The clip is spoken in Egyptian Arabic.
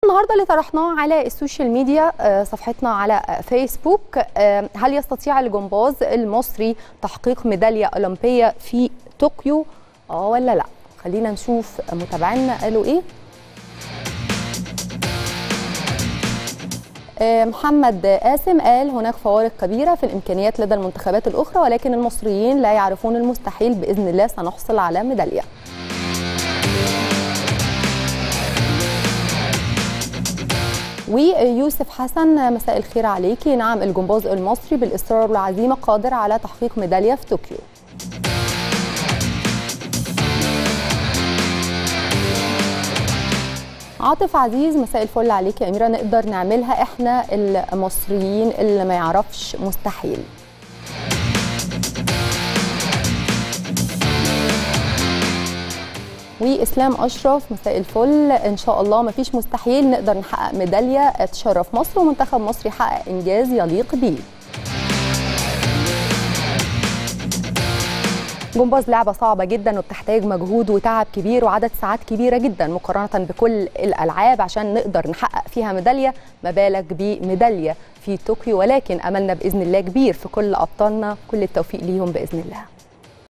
النهارده اللي طرحناه على السوشيال ميديا آه، صفحتنا على آه، فيسبوك آه، هل يستطيع الجمباز المصري تحقيق ميداليه اولمبيه في طوكيو اه ولا لا خلينا نشوف متابعينا قالوا ايه آه، محمد قاسم قال هناك فوارق كبيرة في الإمكانيات لدى المنتخبات الأخرى ولكن المصريين لا يعرفون المستحيل بإذن الله سنحصل على ميدالية ويوسف حسن مساء الخير عليكي نعم الجمباز المصري بالإصرار والعزيمة قادر على تحقيق ميدالية في طوكيو عاطف عزيز مساء الفل عليك يا أميرة نقدر نعملها إحنا المصريين اللي ما يعرفش مستحيل واسلام اشرف مساء الفل ان شاء الله ما فيش مستحيل نقدر نحقق ميداليه تشرف مصر ومنتخب مصر يحقق انجاز يليق بيه جمباز لعبة صعبة جدا وبتحتاج مجهود وتعب كبير وعدد ساعات كبيرة جدا مقارنة بكل الألعاب عشان نقدر نحقق فيها ميدالية ما بالك بميدالية في طوكيو ولكن أملنا بإذن الله كبير في كل أبطالنا كل التوفيق ليهم بإذن الله